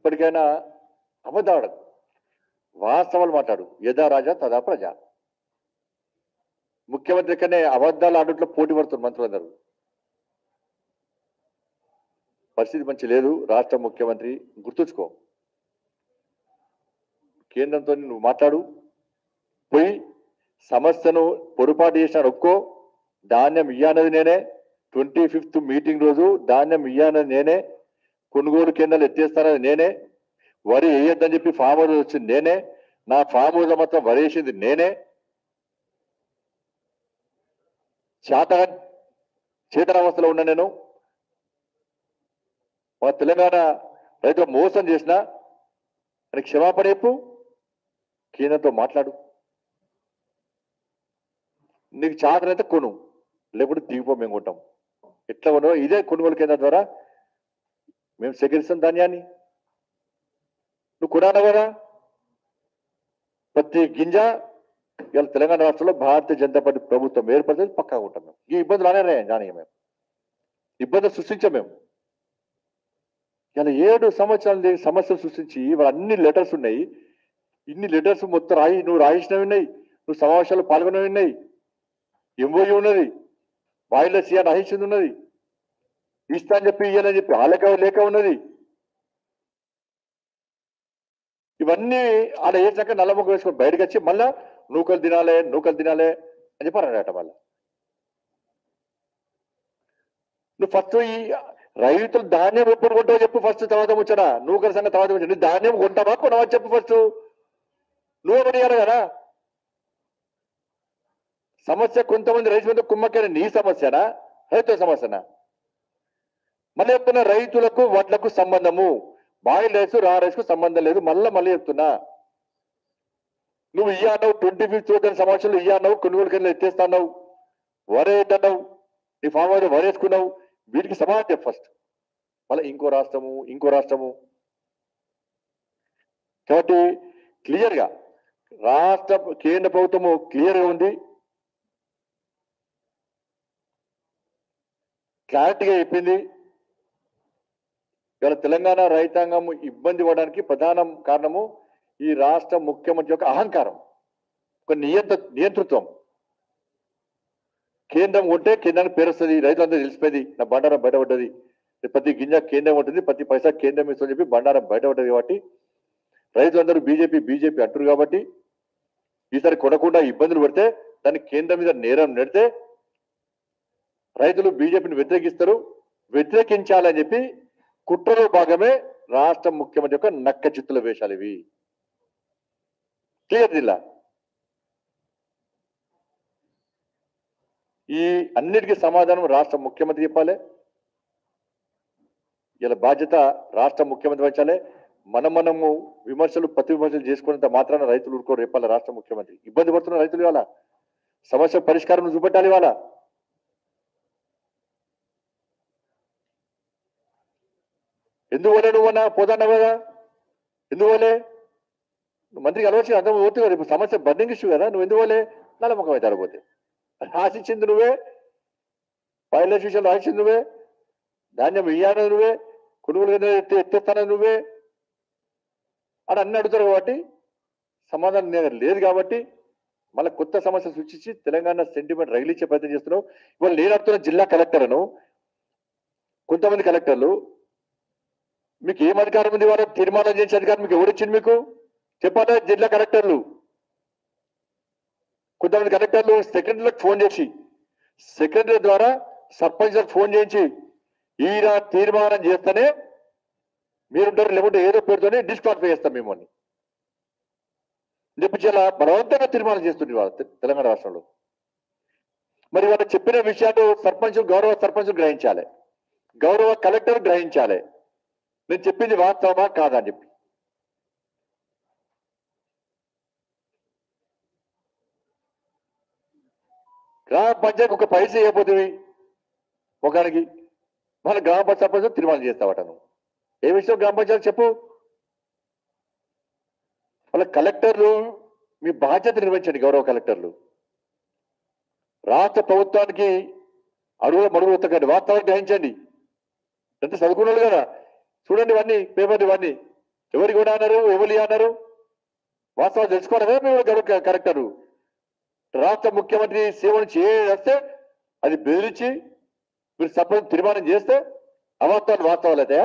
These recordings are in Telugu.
ఇప్పటికైనా అబద్ధాడకు వాస్తవాలు మాట్లాడు యథా రాజా తదా ప్రజ ముఖ్యమంత్రి కనే అబద్ధాలు ఆడుట్లో పోటీ పడుతున్నారు మంత్రులందరూ పరిస్థితి మంచి లేదు రాష్ట్ర ముఖ్యమంత్రి గుర్తుంచుకో కేంద్రంతో నువ్వు మాట్లాడు పోయి సమస్యను పొరపాటు చేసిన ఒక్కో ధాన్యం ఇయ్యానది నేనే ట్వంటీ ఫిఫ్త్ మీటింగ్ రోజు ధాన్యం ఇయ్యానది నేనే కొనుగోలు కేంద్రాలు ఎత్తేస్తానది నేనే వరి వేయొద్దని చెప్పి ఫామ్ హౌస్ వచ్చింది నేనే నా ఫామ్ హౌస్ మొత్తం వరి వేసింది నేనే చేత చేతనావస్థలో ఉన్నా నేను మా తెలంగాణ రైతులు మోసం చేసిన అని క్షమాపణ చెప్పు కేంద్రంతో మాట్లాడు నీకు చాతనైతే కొను లేకపోతే దిగిపో మేము కొంటాం ఎట్లా కొను ఇదే కొనుగోలు కేంద్రం ద్వారా మేము సేకరిస్తాం ధాన్యాన్ని నువ్వు కొనాలి కదా ప్రతి గింజ ఇవాళ తెలంగాణ రాష్ట్రంలో భారతీయ జనతా పార్టీ ప్రభుత్వం ఏర్పడితే పక్కా ఉంటాం మేము ఈ ఇబ్బందులు అనే జానీ మేము ఇబ్బందులు సృష్టించాం మేము ఇలా ఏడు సంవత్సరాలు లేని సమస్యలు సృష్టించి ఇవాళ అన్ని లెటర్స్ ఉన్నాయి ఇన్ని లెటర్స్ మొత్తం రాయి నువ్వు రాయించినవి ఉన్నాయి నువ్వు సమావేశాలు పాల్గొనవి ఉన్నాయి ఎంఓయూ ఉన్నది వాయిల సీఆర్ రాయించింది ఉన్నది ఇస్తా అని చెప్పి ఇయ్యాలని చెప్పి ఆ లేఖ లేఖ ఉన్నది ఇవన్నీ అలా వేసాక నల్లముఖ వేసుకొని బయటకు వచ్చి మళ్ళా నూకలు తినాలే నూకలు తినాలే అని చెప్పి అన్నాడట మళ్ళా నువ్వు ఫస్ట్ ఈ రైతులు ధాన్యం ఎప్పుడు కొంటావో చెప్పు ఫస్ట్ తర్వాత ముచ్చడా నూకల సంగతి తర్వాత ముచ్చట నువ్వు ధాన్యం కొంటావా కొనవా చెప్పు ఫస్ట్ నువ్వు కొనియాలి కదా సమస్య కొంతమంది రైతు మీద కుమ్మక్కైన నీ సమస్యనా రైతుల సమస్యనా మళ్ళీ చెప్తున్నా రైతులకు వడ్లకు సంబంధము బాయిల్ రైస్ రా రైస్ కు సంబంధం లేదు మళ్ళీ మళ్ళీ చెప్తున్నా నువ్వు ఇయ్యానవు ట్వంటీ ఫిఫ్త్ చూద్దాని సమావేశంలో ఇయ్యానవు కొనుగోలు కింద ఎత్తేస్తావు వరేటన్నావు నీ ఫామ్ హౌస్ వరేసుకున్నావు వీటికి సమాధానం చెప్పు ఫస్ట్ మళ్ళీ ఇంకో రాష్ట్రము ఇంకో రాష్ట్రము కాబట్టి క్లియర్ గా రాష్ట్ర కేంద్ర ప్రభుత్వము క్లియర్ గా ఉంది క్లారిటీగా చెప్పింది ఇవాళ తెలంగాణ రైతాంగం ఇబ్బంది పడడానికి ప్రధాన కారణము ఈ రాష్ట్ర ముఖ్యమంత్రి యొక్క అహంకారం ఒక నియంత్ర నియంతృత్వం కేంద్రం ఉంటే కేంద్రానికి పేరుస్తుంది రైతులందరూ తెలిసిపోయింది నా బండారం బయటపడ్డది ప్రతి గింజ కేంద్రం ఉంటుంది ప్రతి పైసా కేంద్రం ఇస్తుందని చెప్పి బండారం బయటపడ్డది కాబట్టి రైతులందరూ బీజేపీ బీజేపీ అంటారు కాబట్టి ఈసారి కొనకుండా ఇబ్బందులు పడితే దాన్ని కేంద్రం మీద నేరం నెడితే రైతులు బీజేపీని వ్యతిరేకిస్తారు వ్యతిరేకించాలని చెప్పి కుట్రలో భాగమే రాష్ట్ర ముఖ్యమంత్రి యొక్క నక్క చిత్తుల వేషాలు ఇవి క్లియర్ జిల్లా ఈ అన్నిటికీ సమాధానం రాష్ట్ర ముఖ్యమంత్రి చెప్పాలి ఇలా బాధ్యత రాష్ట్ర ముఖ్యమంత్రి వహించాలి మనం మనము విమర్శలు ప్రతి విమర్శలు చేసుకున్నంత మాత్రాన రైతులు ఊరుకో రేపాలి రాష్ట్ర ముఖ్యమంత్రి ఇబ్బంది పడుతున్న రైతులు ఇవాళ సమస్య పరిష్కారం చూపెట్టాలి ఇవాళ ఎందుకు పోలే నువ్వు అన్నా పోతాన్నావు కదా ఎందుకు పోలే నువ్వు మంత్రికి అలవచ్చు అర్థం పోతే రేపు సమస్య బర్నింగ్ ఇష్యూ కదా నువ్వు ఎందుకు పోలే నల్లముఖం అవుతారు పోతే రాసిచ్చింది నువ్వే పైలట్ విషయాలు రాసింది నువ్వే ధాన్యం ఇయ్యాను నువ్వే కొనుగోలు కేంద్రం ఎత్తి ఎత్తేస్తాను నువ్వే అని అన్ని అడుగుతారు కాబట్టి సమాధానం నీ దగ్గర లేదు కాబట్టి మళ్ళీ కొత్త సమస్య సృష్టించి తెలంగాణ సెంటిమెంట్ రగిలించే ప్రయత్నం చేస్తున్నావు ఇవాళ నేను అడుగుతున్న జిల్లా కలెక్టర్ను కొంతమంది కలెక్టర్లు మీకు ఏం అధికారం ఉంది వారు తీర్మానం చేసే అధికారం మీకు ఎవరిచ్చింది మీకు చెప్పాలా జిల్లా కలెక్టర్లు కొంతమంది కలెక్టర్లు సెక్రటరీలకు ఫోన్ చేసి సెక్రటరీ ద్వారా సర్పంచ్లకు ఫోన్ చేయించి ఈయన తీర్మానం చేస్తేనే మీరుంటారు లేకుంటే ఏదో పేరుతోనే డిస్క్వాలిఫై చేస్తాం మిమ్మల్ని చెప్పి చాలా బలవంతంగా తీర్మానం చేస్తుంది వాళ్ళ తె- తెలంగాణ రాష్ట్రంలో మరి వాళ్ళు చెప్పిన విషయాలు సర్పంచ్ గౌరవ సర్పంచ్ గ్రహించాలి గౌరవ కలెక్టర్ గ్రహించాలి నేను చెప్పింది వాస్తవమా కాదా అని చెప్పి గ్రామ పంచాయతీ ఒక పైసా ఇవ్వబోతుంది ఒకరికి మన గ్రామ పంచాయతీ సర్పంచ్ తీర్మానం చేస్తావట నువ్వు ఏ విషయం గ్రామ పంచాయతీ చెప్పు వాళ్ళ కలెక్టర్లు మీ బాధ్యత నిర్వహించండి గౌరవ కలెక్టర్లు రాష్ట్ర ప్రభుత్వానికి అడుగుల మడుగులు ఉత్తకండి వాస్తవాన్ని గ్రహించండి ఎంత చదువుకున్నాడు కదా చూడండి ఇవన్నీ పేపర్లు ఇవన్నీ ఎవరు కూడా అన్నారు ఎవరు అన్నారు వాస్తవాలు తెలుసుకోవడమే మేము గవ- కరెక్టరు రాష్ట్ర ముఖ్యమంత్రి సేవ నుంచి ఏ వస్తే అది బెదిరించి మీరు సపోజ్ తీర్మానం చేస్తే అవాస్తవాలు వాస్తవాలు అయితే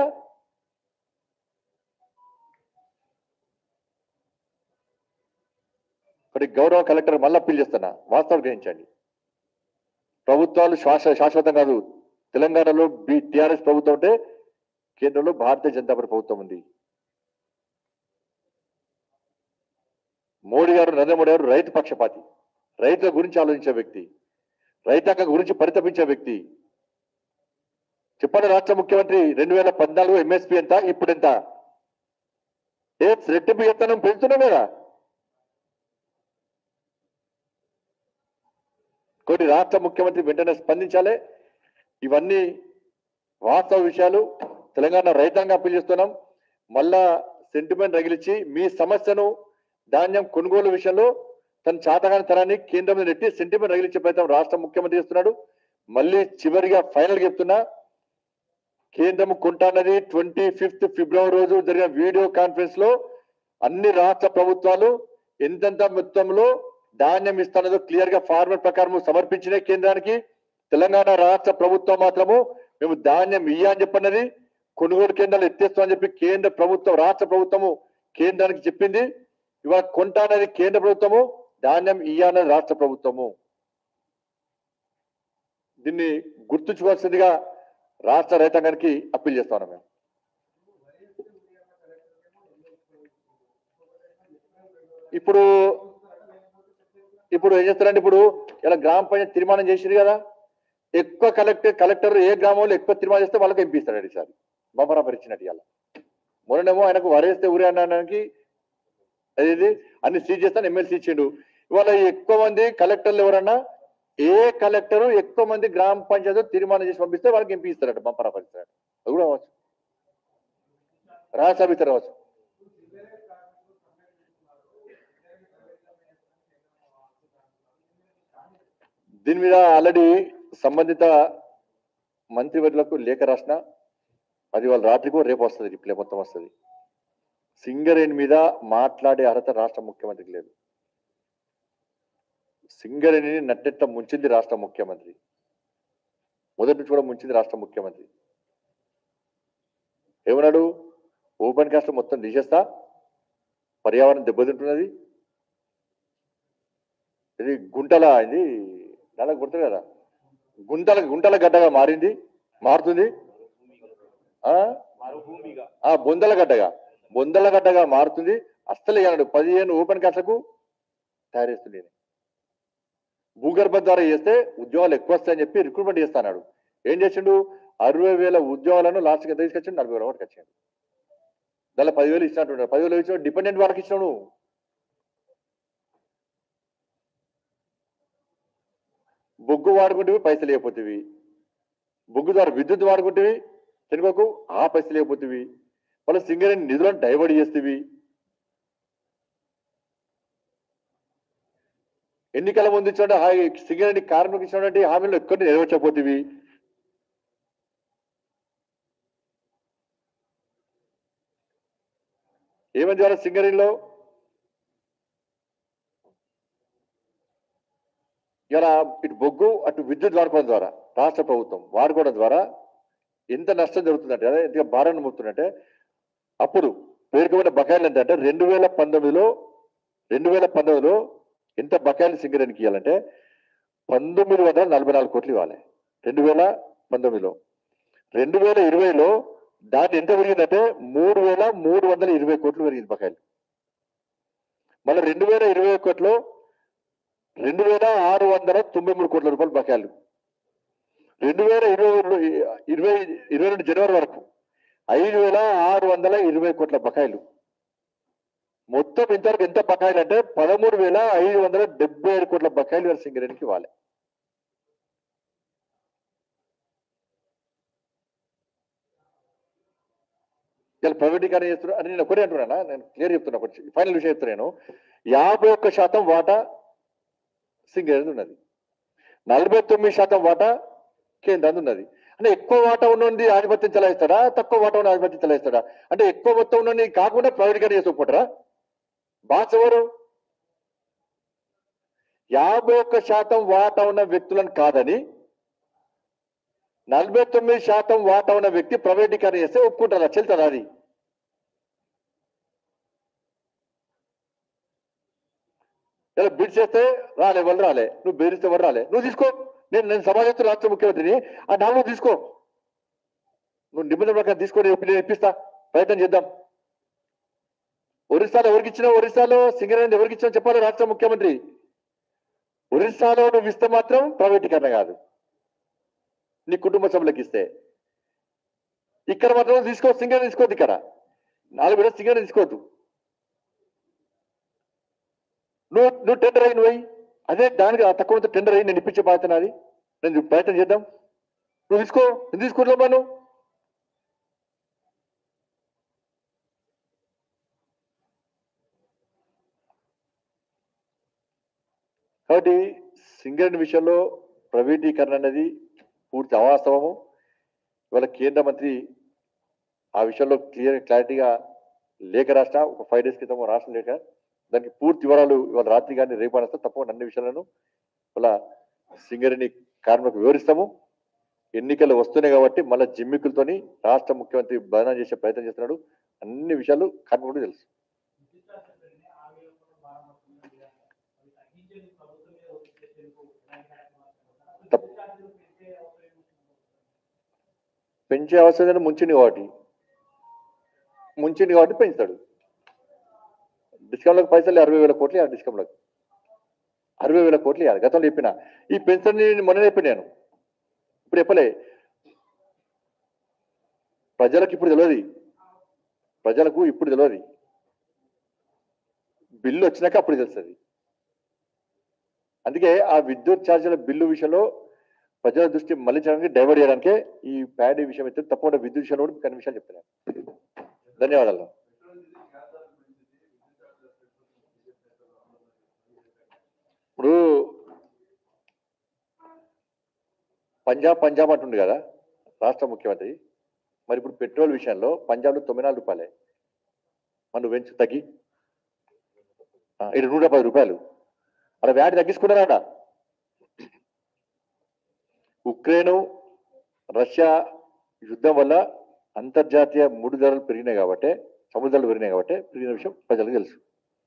మరి గౌరవ కలెక్టర్ మళ్ళీ అప్పీల్ చేస్తున్నా వాస్తవాలు గ్రహించండి ప్రభుత్వాలు శ్వాస శాశ్వతం కాదు తెలంగాణలో బి టిఆర్ఎస్ ప్రభుత్వం ఉంటే కేంద్రంలో భారతీయ జనతా పార్టీ ప్రభుత్వం ఉంది మోడీ గారు నరేంద్ర మోడీ గారు రైతు పక్షపాతి రైతుల గురించి ఆలోచించే వ్యక్తి రైతాంగం గురించి పరితపించే వ్యక్తి చెప్పండి రాష్ట్ర ముఖ్యమంత్రి రెండు వేల పద్నాలుగు ఎంఎస్పీ ఎంత ఇప్పుడు ఎంత ఏ రెట్టింపు ఎత్తనం పెంచుతున్నాం కదా కొన్ని రాష్ట్ర ముఖ్యమంత్రి వెంటనే స్పందించాలి ఇవన్నీ వాస్తవ విషయాలు తెలంగాణ రైతాంగం అప్పీల్ చేస్తున్నాం మళ్ళా సెంటిమెంట్ రగిలిచ్చి మీ సమస్యను ధాన్యం కొనుగోలు విషయంలో తన చాతగాని తరాన్ని కేంద్రం మీద నెట్టి సెంటిమెంట్ రగిలించే ప్రయత్నం రాష్ట్ర ముఖ్యమంత్రి చేస్తున్నాడు మళ్ళీ చివరిగా ఫైనల్ చెప్తున్నా కేంద్రం కొంటానది ట్వంటీ ఫిఫ్త్ ఫిబ్రవరి రోజు జరిగిన వీడియో కాన్ఫరెన్స్ లో అన్ని రాష్ట్ర ప్రభుత్వాలు ఎంతెంత మొత్తంలో ధాన్యం ఇస్తానదో క్లియర్ గా ఫార్మర్ ప్రకారం సమర్పించిన కేంద్రానికి తెలంగాణ రాష్ట్ర ప్రభుత్వం మాత్రము మేము ధాన్యం ఇయ్య అని చెప్పన్నది కొనుగోలు కేంద్రాలు ఎత్తేస్తామని చెప్పి కేంద్ర ప్రభుత్వం రాష్ట్ర ప్రభుత్వము కేంద్రానికి చెప్పింది ఇవాళ కొంటానది కేంద్ర ప్రభుత్వము ధాన్యం ఇయ్యానది రాష్ట్ర ప్రభుత్వము దీన్ని గుర్తుంచుకోవాల్సిందిగా రాష్ట్ర రైతాంగానికి అప్పీల్ చేస్తాను మేము ఇప్పుడు ఇప్పుడు ఏం చేస్తారంటే ఇప్పుడు ఇలా గ్రామ పంచాయతీ తీర్మానం చేసింది కదా ఎక్కువ కలెక్టర్ కలెక్టర్ ఏ గ్రామంలో ఎక్కువ తీర్మానం చేస్తే వాళ్ళకి ఎంపిస్తాడు ఈసారి బొమ్మరాబర్ ఇచ్చినట్టు ఇవాళ మొన్ననేమో ఆయనకు వరేస్తే ఊరి అనడానికి అది అన్ని సీజ్ చేస్తాను ఎమ్మెల్సీ ఇచ్చిండు ఇవాళ ఎక్కువ మంది కలెక్టర్లు ఎవరన్నా ఏ కలెక్టర్ ఎక్కువ మంది గ్రామ పంచాయతీ తీర్మానం చేసి పంపిస్తే వాళ్ళకి ఎంపీ ఇస్తారట బంపరాబర్ ఇస్తారట అది కూడా అవ్వచ్చు రాజ్యసభ ఇస్తారు అవ్వచ్చు దీని మీద ఆల్రెడీ సంబంధిత మంత్రివర్యులకు లేఖ రాసిన అది వాళ్ళ రాత్రికో రేపు వస్తుంది రిప్లై మొత్తం వస్తుంది సింగరేణి మీద మాట్లాడే అర్హత రాష్ట్ర ముఖ్యమంత్రికి లేదు సింగరేణిని నట్టెట్ట ముంచింది రాష్ట్ర ముఖ్యమంత్రి మొదటి నుంచి కూడా ముంచింది రాష్ట్ర ముఖ్యమంత్రి ఏమన్నాడు ఓపెన్ కాస్ట్ మొత్తం తీసేస్తా పర్యావరణం దెబ్బతింటున్నది ఇది గుంటల ఇది నెల గుర్తు కదా గుంటల గుంటల గడ్డగా మారింది మారుతుంది ఆ? ఆ బొందల గడ్డగా బొందల గడ్డగా మారుతుంది అస్సలు ఇవ్వడు పదిహేను ఓపెన్ కాస్ట్లకు తయారు చేస్తుంది ఈయన. భూగర్భం ద్వారా చేస్తే ఉద్యోగాలు ఎక్కువ వస్తాయని చెప్పి రిక్రూట్మెంట్ చేస్తాడు ఏం చేసిండు అరవై వేల ఉద్యోగాలను లాస్ట్కి ఎంత తీసుకొచ్చిండు నలభై వేల వరకు వచ్చాడు దానిలో పదివేలు ఇచ్చినట్టు పదివేలు ఇచ్చిన డిపెండెంట్ వాళ్ళకి ఇచ్చినాడు బొగ్గు వాడుకుంటేవి పైసలు లేకపోతేవి బొగ్గు ద్వారా విద్యుత్ వాడుకుంటేవి తెలుగుకు ఆ పైసలు లేకపోతేవి వాళ్ళ సింగరేణి నిధులను డైవర్ట్ చేస్తేవి ఎన్నికల ముందు ఇచ్చిన సింగరేణి కార్మికు ఇచ్చినటువంటి హామీలు ఎక్కడ నెరవేర్చకపోతేవి ఏమైంది వాళ్ళ సింగరేణిలో ఇలా ఇటు బొగ్గు అటు విద్యుత్ వాడుకోవడం ద్వారా రాష్ట్ర ప్రభుత్వం వాడుకోవడం ద్వారా ఎంత నష్టం జరుగుతుందంటే అదే ఎంత భారాన్ని మోపుతుందంటే అప్పుడు పేరుకోబడిన బకాయిలు ఎంత అంటే రెండు వేల పంతొమ్మిదిలో రెండు వేల పంతొమ్మిదిలో ఎంత బకాయిలు సింగరేణికి ఇవ్వాలంటే పంతొమ్మిది వందల నలభై నాలుగు కోట్లు ఇవ్వాలి రెండు వేల పంతొమ్మిదిలో రెండు వేల ఇరవైలో దాన్ని ఎంత పెరిగిందంటే మూడు వేల మూడు వందల ఇరవై కోట్లు పెరిగింది బకాయిలు మళ్ళీ రెండు వేల ఇరవై ఒకటిలో రెండు వేల ఆరు వందల తొంభై మూడు కోట్ల రూపాయలు బకాయిలు రెండు వేల ఇరవై ఇరవై ఇరవై రెండు జనవరి వరకు ఐదు వేల ఆరు వందల ఇరవై కోట్ల బకాయిలు మొత్తం ఇంతవరకు ఎంత బకాయిలు అంటే పదమూడు వేల ఐదు వందల డెబ్బై ఏడు కోట్ల బకాయిలు వారి సింగరేణికి ఇవ్వాలి ఇలా ప్రైవేటీకరణ చేస్తున్నా అని నేను ఒకటే అంటున్నానా నేను క్లియర్ చెప్తున్నా ఒకటి ఫైనల్ విషయం చెప్తున్నాను యాభై ఒక్క శాతం వాటా సింగరేణి ఉన్నది నలభై తొమ్మిది శాతం వాటా కేంద్రాన్ని ఉన్నది అంటే ఎక్కువ వాటా ఉన్నది ఆధిపత్యం చెలాయిస్తాడా తక్కువ వాటా ఉన్న ఆధిపత్యం చెలాయిస్తాడా అంటే ఎక్కువ మొత్తం ఉన్నది కాకుండా ప్రైవేటీకరణ చేసుకోకపోతారా బాస్ ఎవరు యాభై ఒక్క శాతం వాటా ఉన్న వ్యక్తులను కాదని నలభై తొమ్మిది శాతం వాటా ఉన్న వ్యక్తి ప్రైవేటీకరణ చేస్తే ఒప్పుకుంటారా చెల్తారా అది ఇలా బిడ్ చేస్తే రాలే వాళ్ళు రాలే నువ్వు బెదిరిస్తే ఎవరు రాలే నువ్వు తీసుకో నేను నేను సమాజంతో రాష్ట్ర ముఖ్యమంత్రిని ఆ నాలుగు తీసుకో నువ్వు నిబంధన ప్రకారం తీసుకొని నేను ఇప్పిస్తా ప్రయత్నం చేద్దాం ఒరిస్సాలో ఎవరికి ఇచ్చినావు ఒరిస్సాలో సింగరేణి ఎవరికి ఇచ్చినావు చెప్పాలి రాష్ట్ర ముఖ్యమంత్రి ఒరిస్సాలో నువ్వు ఇస్తే మాత్రం ప్రైవేటీకరణ కాదు నీ కుటుంబ సభ్యులకు ఇస్తే ఇక్కడ మాత్రం తీసుకో సింగరేణి తీసుకోవద్దు ఇక్కడ నాలుగు వేల సింగరేణి తీసుకోవద్దు నువ్వు నువ్వు టెండర్ అయ్యి నువ్వు అయ్యి. అదే దానికి ఆ తక్కువ టెండర్ అయ్యి నేను ఇప్పించే బాధ్యత నాది నేను ప్రయత్నం చేద్దాం నువ్వు తీసుకో నేను తీసుకుంటున్నావు నువ్వు కాబట్టి సింగరేణి విషయంలో ప్రైవేటీకరణ అనేది పూర్తి అవాస్తవము ఇవాళ కేంద్ర మంత్రి ఆ విషయంలో క్లియర్ క్లారిటీగా లేఖ రాష్ట్ర ఒక ఫైవ్ డేస్ క్రితం రాష్ట్ర లేఖ దానికి పూర్తి వివరాలు ఇవాళ రాత్రి కానీ రేపు అనేస్తే తప్పకుండా అన్ని విషయాలను ఇవాళ సింగరేణి కార్మికులకు వివరిస్తాము ఎన్నికలు వస్తున్నాయి కాబట్టి మళ్ళీ జిమ్మికులతోని రాష్ట్ర ముఖ్యమంత్రి బదనాం చేసే ప్రయత్నం చేస్తున్నాడు అన్ని విషయాలు కార్మికుడు తెలుసు పెంచే అవసరం లేదని ముంచింది కాబట్టి ముంచింది కాబట్టి పెంచుతాడు డిస్కౌంట్లకు పైసలు అరవై వేల కోట్లు ఇవ్వాలి డిస్కౌంట్లకు అరవై వేల కోట్లు ఇవ్వాలి గతంలో చెప్పిన ఈ పెన్షన్ మొన్న చెప్పిన నేను ఇప్పుడు చెప్పలే ప్రజలకు ఇప్పుడు తెలియదు ప్రజలకు ఇప్పుడు తెలియదు బిల్లు వచ్చినాక అప్పుడు తెలుస్తుంది అందుకే ఆ విద్యుత్ ఛార్జీల బిల్లు విషయంలో ప్రజల దృష్టి మళ్లించడానికి డైవర్ట్ చేయడానికే ఈ ప్యాడీ విషయం అయితే తప్పకుండా విద్యుత్ విషయంలో కూడా మీకు అన్ని విషయాలు చెప్తున్నాను ధన్యవాదాలు ఇప్పుడు పంజాబ్ పంజాబ్ అంటుండు కదా రాష్ట్ర ముఖ్యమంత్రి మరి ఇప్పుడు పెట్రోల్ విషయంలో పంజాబ్లో తొమ్మిది నాలుగు రూపాయలే మనం పెంచు తగ్గి ఆ, ఇటు నూట పది రూపాయలు అక్కడ వ్యాటి తగ్గించుకున్నారట ఉక్రెయిన్ రష్యా యుద్ధం వల్ల అంతర్జాతీయ ముడి ధరలు పెరిగినాయి కాబట్టి సముద్రాలు పెరిగినాయి కాబట్టి పెరిగిన విషయం ప్రజలకు తెలుసు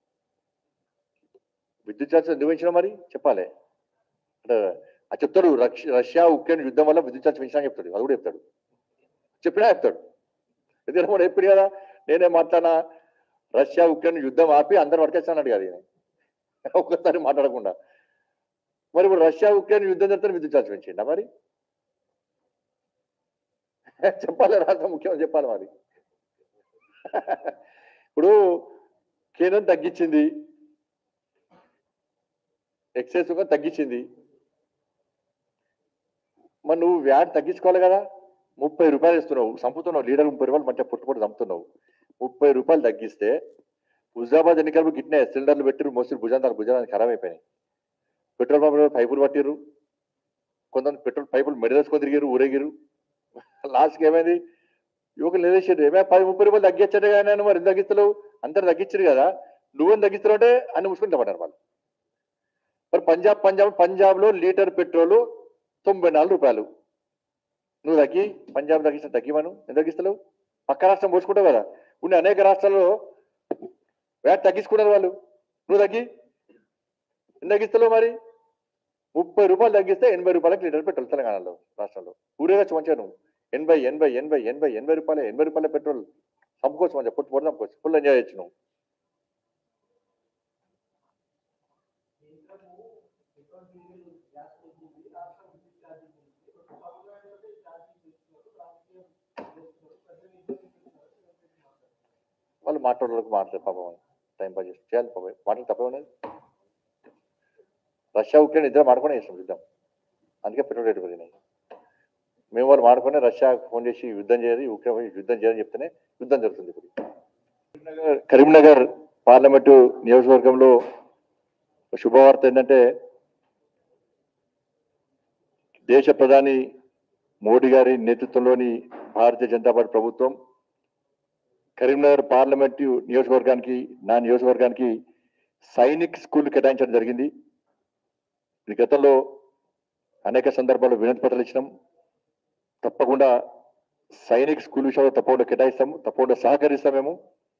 విద్యుత్ ఛార్జీలు ఎందుకు పెంచినా మరి చెప్పాలి అంటే ఆ చెప్తాడు రక్ష- రష్యా ఉక్రెయిన్ యుద్ధం వల్ల విద్యుత్ ఛార్జ్ పెంచినా చెప్తాడు అది కూడా చెప్తాడు చెప్పినా చెప్తాడు ఎందుకంటే మనం ఎప్పుడు కదా నేనే మాట్లాడినా రష్యా ఉక్రెయిన్ యుద్ధం ఆపి అందరు పట్టుకొచ్చానన్నాడు కదా ఈయన. ఒక్కసారి మాట్లాడకుండా మరి ఇప్పుడు రష్యా ఉక్రెయిన్ యుద్ధం జరిగితే విద్యుత్ ఛార్జ్ పెంచిండా మరి చెప్పాలి రాష్ట్ర ముఖ్యమంత్రి చెప్పాలి మరి ఇప్పుడు కేంద్రం తగ్గించింది ఎక్సైజ్ సుఖం తగ్గించింది మరి నువ్వు వ్యాట్ తగ్గించుకోవాలి కదా ముప్పై రూపాయలు ఇస్తున్నావు చంపుతున్నావు లీడర్ ముప్పై రూపాయలు మంచిగా పుట్టుపుట్టు చంపుతున్నావు ముప్పై రూపాయలు తగ్గిస్తే హుజాబాద్ ఎన్నికలకు గిట్నే సిలిండర్లు పెట్టిరు మోసిరు భుజాంతాలు భుజానికి ఖరాబ్ అయిపోయినాయి పెట్రోల్ పంపులు పైపులు పట్టిరు కొంతమంది పెట్రోల్ పైపులు మెడలేసుకొని తిరిగారు ఊరేగిరు లాస్ట్కి ఏమైంది యువకులు నిలేసారు ఏమే పది ముప్పై రూపాయలు తగ్గించాడు కానీ మరి ఎందుకు తగ్గిస్తలేవు అందరు తగ్గించారు కదా నువ్వేం తగ్గిస్తున్నావు అంటే అన్ని ముసుకుని తప్పడారు వాళ్ళు మరి పంజాబ్ పంజాబ్ పంజాబ్ లో లీటర్ పెట్రోల్ తొంభై నాలుగు రూపాయలు నువ్వు తగ్గి పంజాబ్ తగ్గించిన తగ్గిమను ఎంత తగ్గిస్తలేవు పక్క రాష్ట్రం పోసుకుంటావు కదా ఉన్న అనేక రాష్ట్రాల్లో వ్యాట్ తగ్గించుకున్నారు వాళ్ళు నువ్వు తగ్గి ఎంత తగ్గిస్తలేవు మరి ముప్పై రూపాయలు తగ్గిస్తే ఎనభై రూపాయలకి లీటర్ పెట్రోల్ తెలంగాణలో రాష్ట్రంలో ఊరేగచ్చు మంచిగా నువ్వు ఎనభై ఎనభై ఎనభై ఎనభై ఎనభై రూపాయలు ఎనభై రూపాయల పెట్రోల్ చంపుకోవచ్చు మంచిగా పుట్టు పొడి చంపుకోవచ్చు ఫుల్ ఎంజాయ్ చేయొచ్చు నువ్వు వాళ్ళు మాట్లాడడానికి మాట్లాడే పాపం టైం పాస్ చేసి చేయాలి పాపం మాటలు తప్పే ఉన్నది రష్యా ఉక్రెయిన్ ఇద్దరు మాడుకునే చేస్తాం యుద్ధం అందుకే పెట్రోల్ రేటు పెరిగినాయి మేము వాళ్ళు మాడుకొని రష్యా ఫోన్ చేసి యుద్ధం చేయాలి ఉక్రెయిన్ పోయి యుద్ధం చేయాలని చెప్తేనే యుద్ధం జరుగుతుంది ఇప్పుడు కరీంనగర్- కరీంనగర్ పార్లమెంటు నియోజకవర్గంలో శుభవార్త ఏంటంటే దేశ ప్రధాని మోడీ గారి నేతృత్వంలోని భారతీయ జనతా పార్టీ ప్రభుత్వం కరీంనగర్ పార్లమెంటు నియోజకవర్గానికి నా నియోజకవర్గానికి సైనిక్ స్కూల్ కేటాయించడం జరిగింది ఈ గతంలో అనేక సందర్భాల్లో వినతి పత్రాలు ఇచ్చినాం తప్పకుండా సైనిక్ స్కూల్ విషయంలో తప్పకుండా కేటాయిస్తాము తప్పకుండా సహకరిస్తాం మేము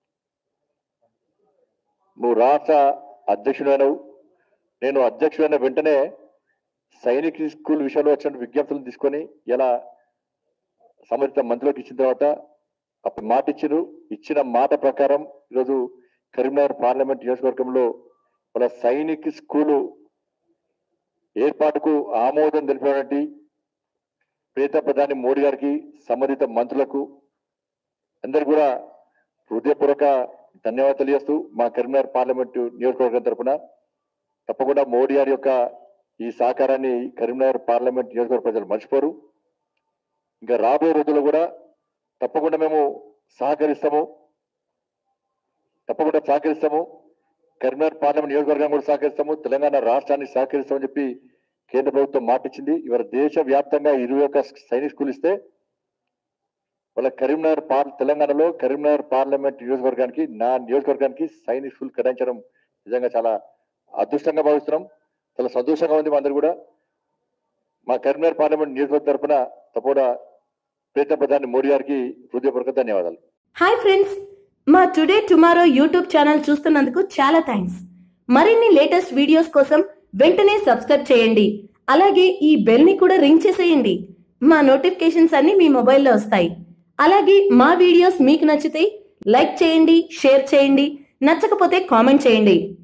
నువ్వు రాష్ట్ర అధ్యక్షుడైనవు నేను అధ్యక్షుడైన వెంటనే సైనిక్ స్కూల్ విషయంలో వచ్చిన విజ్ఞప్తులను తీసుకొని ఇలా సంబంధిత మంత్రులకు ఇచ్చిన తర్వాత అప్పుడు మాట ఇచ్చారు ఇచ్చిన మాట ప్రకారం ఈరోజు కరీంనగర్ పార్లమెంట్ నియోజకవర్గంలో వాళ్ళ సైనిక్ స్కూలు ఏర్పాటుకు ఆమోదం తెలిపినటువంటి ప్రీత ప్రధాని మోడీ గారికి సంబంధిత మంత్రులకు అందరు కూడా హృదయపూర్వక ధన్యవాదాలు తెలియజేస్తూ మా కరీంనగర్ పార్లమెంటు నియోజకవర్గం తరపున తప్పకుండా మోడీ గారి యొక్క ఈ సహకారాన్ని కరీంనగర్ పార్లమెంట్ నియోజకవర్గ ప్రజలు మర్చిపోరు ఇంకా రాబోయే రోజుల్లో కూడా తప్పకుండా మేము సహకరిస్తాము తప్పకుండా సహకరిస్తాము కరీంనగర్ పార్లమెంట్ నియోజకవర్గం కూడా సహకరిస్తాము తెలంగాణ రాష్ట్రాన్ని సహకరిస్తామని చెప్పి కేంద్ర ప్రభుత్వం మాటిచ్చింది ఇవాళ దేశ వ్యాప్తంగా ఇరవై ఒక్క సైనిక్ స్కూల్ ఇస్తే వాళ్ళ కరీంనగర్ పార్ తెలంగాణలో కరీంనగర్ పార్లమెంట్ నియోజకవర్గానికి నా నియోజకవర్గానికి సైనిక్ స్కూల్ కేటాయించడం నిజంగా చాలా అదృష్టంగా భావిస్తున్నాం చాలా సంతోషంగా ఉంది మా అందరు కూడా మా కరీంనగర్ పార్లమెంట్ నియోజకవర్గం తరఫున తప్పకుండా ప్రీత ప్రధాని మోడీ గారికి హృదయపూర్వక ధన్యవాదాలు హాయ్ ఫ్రెండ్స్ మా టుడే టుమారో యూట్యూబ్ ఛానల్ చూస్తున్నందుకు చాలా థ్యాంక్స్ మరిన్ని లేటెస్ట్ వీడియోస్ కోసం వెంటనే సబ్స్క్రైబ్ చేయండి అలాగే ఈ బెల్ ని కూడా రింగ్ చేసేయండి మా నోటిఫికేషన్స్ అన్ని మీ మొబైల్లో వస్తాయి అలాగే మా వీడియోస్ మీకు నచ్చితే లైక్ చేయండి షేర్ చేయండి నచ్చకపోతే కామెంట్ చేయండి